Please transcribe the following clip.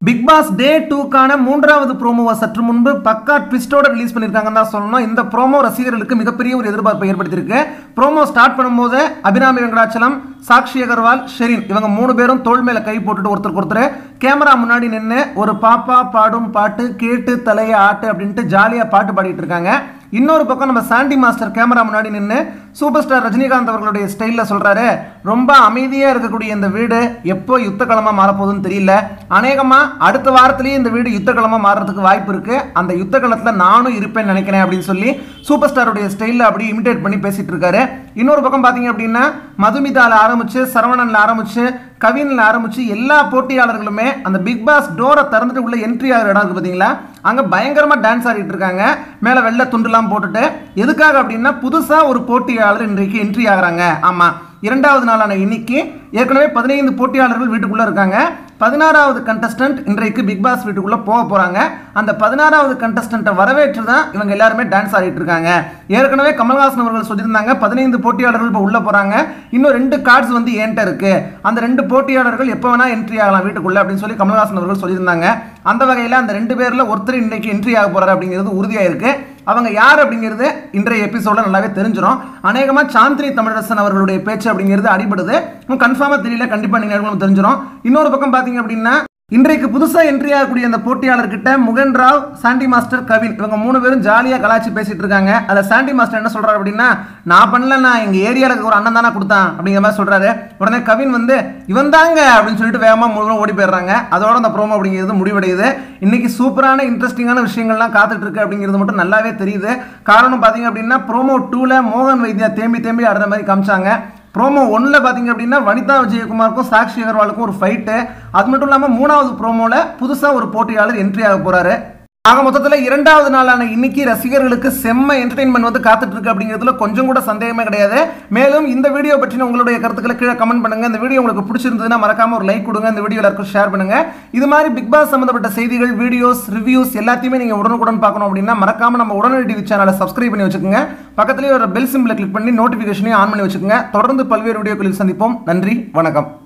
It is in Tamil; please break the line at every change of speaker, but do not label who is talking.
பிக் பாஸ் டே டூக்கான மூன்றாவது ப்ரோமோவை சற்று முன்பு பக்கா ட்விஸ்டோட ரிலீஸ் பண்ணியிருக்காங்கன்னு தான் சொல்லணும் இந்த ப்ரோமோ ரசிகர்களுக்கு மிகப்பெரிய ஒரு எதிர்பார்ப்பை ஏற்படுத்தியிருக்கு ப்ரோமோ ஸ்டார்ட் பண்ணும்போது அபிராமி வெங்கடாச்சலம் சாக்ஷி அகர்வால் ஷெரின் இவங்க மூணு பேரும் தோள் மேல கை போட்டுட்டு ஒருத்தருக்கு ஒருத்தர் கேமரா முன்னாடி நின்று ஒரு பாப்பா பாடும் பாட்டு கேட்டு தலையை ஆட்டு அப்படின்ட்டு ஜாலியாக பாட்டு பாடிட்டு இருக்காங்க இன்னொரு பக்கம் நம்ம சாண்டி மாஸ்டர் கேமரா முன்னாடி நின்று சூப்பர் ஸ்டார் ரஜினிகாந்த் அவர்களுடைய ஸ்டைலில் சொல்கிறாரு ரொம்ப அமைதியாக இருக்கக்கூடிய இந்த வீடு எப்போ யுத்த களமாக மாறப்போகுதுன்னு தெரியல அநேகமாக அடுத்த வாரத்திலேயே இந்த வீடு யுத்த களமாக மாறுறதுக்கு வாய்ப்பு இருக்குது அந்த யுத்த களத்தில் நானும் இருப்பேன்னு நினைக்கிறேன் அப்படின்னு சொல்லி சூப்பர் ஸ்டாருடைய ஸ்டைலில் அப்படி இமிடேட் பண்ணி பேசிட்டு இருக்காரு இன்னொரு பக்கம் பார்த்தீங்க அப்படின்னா மதுமிதால ஆரம்பிச்சு சரவணன்ல ஆரம்பிச்சு கவின்ல ஆரம்பிச்சு எல்லா போட்டியாளர்களுமே அந்த பிக் பாஸ் டோரை திறந்துட்டு உள்ள என்ட்ரி ஆகிற இடம் இருக்கு பார்த்தீங்களா அங்கே பயங்கரமாக டான்ஸ் ஆடிட்டு இருக்காங்க மேலே வெள்ளை துண்டுலாம் போட்டுட்டு எதுக்காக அப்படின்னா புதுசாக ஒரு போட்டியாளர் இன்றைக்கு என்ட்ரி ஆகுறாங்க ஆமாம் இரண்டாவது நாளான இன்னைக்கு ஏற்கனவே பதினைந்து போட்டியாளர்கள் வீட்டுக்குள்ளே இருக்காங்க பதினாறாவது கண்டஸ்டன்ட் இன்றைக்கு பிக் பாஸ் வீட்டுக்குள்ளே போக போகிறாங்க அந்த பதினாறாவது கண்டஸ்டண்ட்டை வரவேற்று தான் இவங்க எல்லாருமே டான்ஸ் ஆடிட்டு இருக்காங்க ஏற்கனவே கமல்ஹாசன் அவர்கள் சொல்லியிருந்தாங்க பதினைந்து போட்டியாளர்கள் இப்போ உள்ளே போகிறாங்க இன்னும் ரெண்டு கார்ட்ஸ் வந்து என்கிட்ட இருக்கு அந்த ரெண்டு போட்டியாளர்கள் எப்போ வேணால் என்ட்ரி ஆகலாம் வீட்டுக்குள்ளே அப்படின்னு சொல்லி கமல்ஹாசன் அவர்கள் சொல்லியிருந்தாங்க அந்த வகையில் அந்த ரெண்டு பேரில் ஒருத்தர் இன்னைக்கு என்ட்ரி ஆக போகிறார் அப்படிங்கிறது உறுதியாக இருக்கு அவங்க யார் அப்படிங்கிறது இன்றைய எபிசோட நல்லாவே தெரிஞ்சிடும் அநேகமாக சாந்தினி தமிழரசன் அவர்களுடைய பேச்சு அப்படிங்கிறது அடிபடுது கன்ஃபார்மாக தெரியல கண்டிப்பாக நீங்கள் தெரிஞ்சிடும் இன்னொரு பக்கம் பார்த்தீங்க அப்படின்னா இன்றைக்கு புதுசாக என்ட்ரி ஆகக்கூடிய அந்த போட்டியாளர்கிட்ட முகன் ராவ் சாண்டி மாஸ்டர் கவின் இவங்க மூணு பேரும் ஜாலியாக கலாச்சி பேசிட்டு இருக்காங்க அதில் சாண்டி மாஸ்டர் என்ன சொல்றாரு அப்படின்னா நான் பண்ணல நான் எங்கள் ஏரியாவுக்கு ஒரு அண்ணன் தானே கொடுத்தான் அப்படிங்கிற மாதிரி சொல்றாரு உடனே கவின் வந்து இவன் தாங்க அப்படின்னு சொல்லிட்டு வேகமாக மூணு ஓடி போயிடுறாங்க அதோட அந்த ப்ரோமோ அப்படிங்கிறது முடிவடையுது இன்னைக்கு சூப்பரான இன்ட்ரெஸ்டிங்கான விஷயங்கள்லாம் காத்துட்டு இருக்கு அப்படிங்கிறது மட்டும் நல்லாவே தெரியுது காரணம் பார்த்தீங்க அப்படின்னா ப்ரோமோ டூவில் மோகன் வைத்தியா தேம்பி தேம்பி ஆடுற மாதிரி காமிச்சாங்க ப்ரோமோ ஒன்றில் பார்த்தீங்க அப்படின்னா வனிதா விஜயகுமாருக்கும் சாக்ஷி அகர்வாலுக்கும் ஒரு ஃபைட்டு அது மட்டும் இல்லாமல் மூணாவது ப்ரோமோவில் புதுசாக ஒரு போட்டியாளர் என்ட்ரி ஆக போகிறாரு ஆக மொத்தத்தில் இரண்டாவது நாளான இன்னைக்கு ரசிகர்களுக்கு செம்ம என்டர்டைன்மெண்ட் வந்து காத்துட்டு இருக்கு அப்படிங்கிறதுல கொஞ்சம் கூட சந்தேகமே கிடையாது மேலும் இந்த வீடியோ பற்றின உங்களுடைய கருத்துக்களை கீழே கமெண்ட் பண்ணுங்க இந்த வீடியோ உங்களுக்கு பிடிச்சிருந்ததுன்னா மறக்காம ஒரு லைக் கொடுங்க இந்த வீடியோ எல்லாருக்கும் ஷேர் பண்ணுங்க இது மாதிரி பிக் பாஸ் சம்பந்தப்பட்ட செய்திகள் வீடியோஸ் ரிவ்யூஸ் எல்லாத்தையுமே நீங்க உடனுக்குடன் பார்க்கணும் அப்படின்னா மறக்காம நம்ம உடனடி டிவி சேனலை சப்ஸ்கிரைப் பண்ணி வச்சுக்கோங்க பக்கத்துலேயே ஒரு பெல் சிம்பிளை கிளிக் பண்ணி நோட்டிஃபிகேஷனையும் ஆன் பண்ணி வச்சுக்கோங்க தொடர்ந்து பல்வேறு வீடியோக்களில் சந்திப்போம் நன்றி வணக்கம்